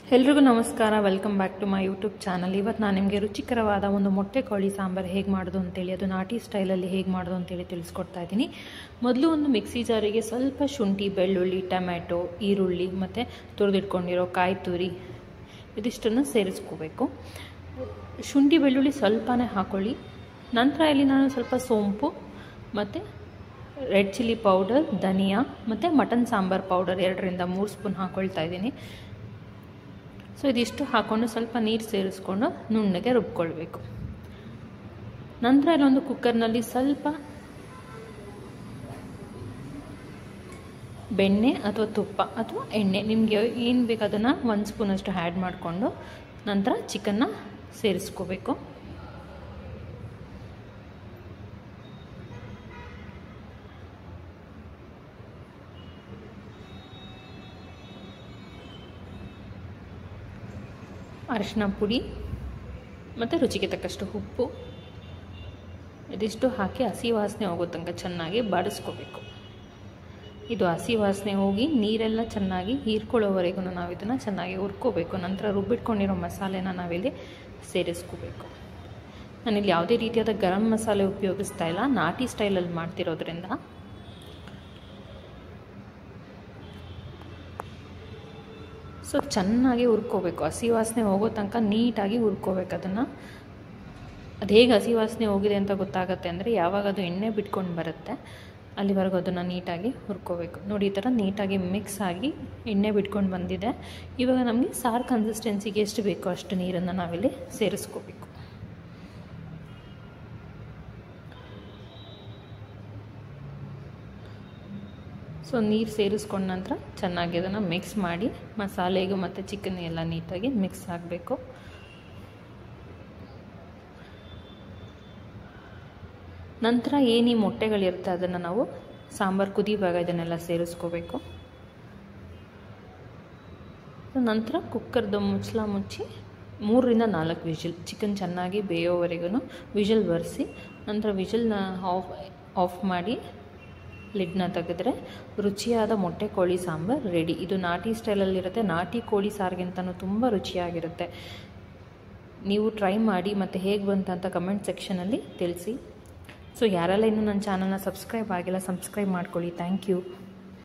ಎಲ್ರಿಗೂ ನಮಸ್ಕಾರ welcome back to my YouTube channel ಇವತ್ತು ನಾನು ನಿಮಗೆ ರುಚಿಕರವಾದ ಒಂದು ಮೊಟ್ಟೆ ಕೋಳಿ ಸಾಂಬಾರು ಹೇಗೆ ಮಾಡೋದು ಅಂತೇಳಿ ಅದು ನಾಟಿ ಸ್ಟೈಲಲ್ಲಿ ಹೇಗೆ ಮಾಡೋದು ಅಂತೇಳಿ ತಿಳಿಸ್ಕೊಡ್ತಾ ಇದ್ದೀನಿ ಮೊದಲು ಒಂದು ಮಿಕ್ಸಿ ಜಾರಿಗೆ ಸ್ವಲ್ಪ ಶುಂಠಿ ಬೆಳ್ಳುಳ್ಳಿ ಟೊಮ್ಯಾಟೊ ಈರುಳ್ಳಿ ಮತ್ತು ತುರಿದಿಟ್ಕೊಂಡಿರೋ ಕಾಯಿ ತುರಿ ಇದಿಷ್ಟನ್ನು ಸೇರಿಸ್ಕೋಬೇಕು ಶುಂಠಿ ಬೆಳ್ಳುಳ್ಳಿ ಸ್ವಲ್ಪನೇ ಹಾಕೊಳ್ಳಿ ನಂತರ ಇಲ್ಲಿ ನಾನು ಸ್ವಲ್ಪ ಸೋಂಪು ಮತ್ತು ರೆಡ್ ಚಿಲ್ಲಿ ಪೌಡರ್ ಧನಿಯಾ ಮತ್ತು ಮಟನ್ ಸಾಂಬಾರ್ ಪೌಡರ್ ಎರಡರಿಂದ ಮೂರು ಸ್ಪೂನ್ ಹಾಕ್ಕೊಳ್ತಾ ಇದ್ದೀನಿ ಸೊ ಇದಿಷ್ಟು ಹಾಕ್ಕೊಂಡು ಸ್ವಲ್ಪ ನೀರು ಸೇರಿಸ್ಕೊಂಡು ನುಣ್ಣಗೆ ರುಬ್ಕೊಳ್ಬೇಕು ನಂತರ ಇಲ್ಲೊಂದು ಕುಕ್ಕರ್ನಲ್ಲಿ ಸ್ವಲ್ಪ ಬೆಣ್ಣೆ ಅಥವಾ ತುಪ್ಪ ಅಥವಾ ಎಣ್ಣೆ ನಿಮಗೆ ಏನು ಬೇಕು ಅದನ್ನು ಒಂದು ಸ್ಪೂನಷ್ಟು ಆ್ಯಡ್ ಮಾಡಿಕೊಂಡು ನಂತರ ಚಿಕನ್ನ ಸೇರಿಸ್ಕೋಬೇಕು ಅರಿಶಿನ ಪುಡಿ ಮತ್ತು ರುಚಿಗೆ ತಕ್ಕಷ್ಟು ಉಪ್ಪು ಇದಿಷ್ಟು ಹಾಕಿ ಹಸಿ ವಾಸನೆ ಹೋಗೋ ತನಕ ಚೆನ್ನಾಗಿ ಬಾಡಿಸ್ಕೋಬೇಕು ಇದು ಹಸಿ ವಾಸನೆ ಹೋಗಿ ನೀರೆಲ್ಲ ಚೆನ್ನಾಗಿ ಹೀರ್ಕೊಳ್ಳೋವರೆಗೂ ನಾವು ಇದನ್ನು ಚೆನ್ನಾಗಿ ಹುರ್ಕೋಬೇಕು ನಂತರ ರುಬ್ಬಿಟ್ಕೊಂಡಿರೋ ಮಸಾಲೆನ ನಾವಿಲ್ಲಿ ಸೇರಿಸ್ಕೋಬೇಕು ನಾನಿಲ್ಲಿ ಯಾವುದೇ ರೀತಿಯಾದ ಗರಂ ಮಸಾಲೆ ಉಪಯೋಗಿಸ್ತಾ ಇಲ್ಲ ನಾಟಿ ಸ್ಟೈಲಲ್ಲಿ ಮಾಡ್ತಿರೋದ್ರಿಂದ ಸೊ ಚೆನ್ನಾಗಿ ಹುರ್ಕೋಬೇಕು ಹಸಿ ವಾಸನೆ ಹೋಗೋ ತನಕ ನೀಟಾಗಿ ಹುರ್ಕೋಬೇಕು ಅದನ್ನು ಅದು ಹೇಗೆ ಹಸಿ ವಾಸನೆ ಹೋಗಿದೆ ಅಂತ ಗೊತ್ತಾಗುತ್ತೆ ಅಂದರೆ ಯಾವಾಗ ಅದು ಎಣ್ಣೆ ಬಿಟ್ಕೊಂಡು ಬರುತ್ತೆ ಅಲ್ಲಿವರೆಗೂ ಅದನ್ನು ನೀಟಾಗಿ ಹುರ್ಕೋಬೇಕು ನೋಡಿ ಈ ಥರ ನೀಟಾಗಿ ಮಿಕ್ಸ್ ಆಗಿ ಎಣ್ಣೆ ಬಿಟ್ಕೊಂಡು ಬಂದಿದೆ ಇವಾಗ ನಮಗೆ ಸಾರು ಕನ್ಸಿಸ್ಟೆನ್ಸಿಗೆ ಎಷ್ಟು ಬೇಕೋ ಅಷ್ಟು ನೀರನ್ನು ನಾವಿಲ್ಲಿ ಸೇರಿಸ್ಕೋಬೇಕು ಸೊ ನೀರು ಸೇರಿಸ್ಕೊಂಡ ನಂತರ ಚೆನ್ನಾಗಿ ಅದನ್ನು ಮಿಕ್ಸ್ ಮಾಡಿ ಮಸಾಲೆಗೂ ಮತ್ತು ಚಿಕನ್ ಎಲ್ಲ ನೀಟಾಗಿ ಮಿಕ್ಸ್ ಆಗಬೇಕು ನಂತರ ಏನು ಈ ಮೊಟ್ಟೆಗಳಿರುತ್ತೆ ಅದನ್ನು ನಾವು ಸಾಂಬಾರು ಕುದಿಯುವಾಗ ಇದನ್ನೆಲ್ಲ ಸೇರಿಸ್ಕೋಬೇಕು ನಂತರ ಕುಕ್ಕರ್ದು ಮುಚ್ಚಲ ಮುಚ್ಚಿ ಮೂರರಿಂದ ನಾಲ್ಕು ವಿಜಿಲ್ ಚಿಕನ್ ಚೆನ್ನಾಗಿ ಬೇಯೋವರೆಗೂ ವಿಜಿಲ್ ಬರೆಸಿ ನಂತರ ವಿಜಿಲ್ನ ಆಫ್ ಆಫ್ ಮಾಡಿ ಲಿಡ್ನ ತೆಗೆದ್ರೆ ರುಚಿಯಾದ ಮೊಟ್ಟೆ ಕೋಳಿ ಸಾಂಬಾರು ರೆಡಿ ಇದು ನಾಟಿ ಸ್ಟೈಲಲ್ಲಿರುತ್ತೆ ನಾಟಿ ಕೋಳಿ ಸಾರಿಗಿಂತನೂ ತುಂಬ ರುಚಿಯಾಗಿರುತ್ತೆ ನೀವು ಟ್ರೈ ಮಾಡಿ ಮತ್ತು ಹೇಗೆ ಬಂತಂತ ಕಮೆಂಟ್ ಸೆಕ್ಷನಲ್ಲಿ ತಿಳಿಸಿ ಸೊ ಯಾರೆಲ್ಲ ಇನ್ನೂ ನನ್ನ ಚಾನಲ್ನ ಸಬ್ಸ್ಕ್ರೈಬ್ ಆಗಿಲ್ಲ ಸಬ್ಸ್ಕ್ರೈಬ್ ಮಾಡ್ಕೊಳ್ಳಿ ಥ್ಯಾಂಕ್ ಯು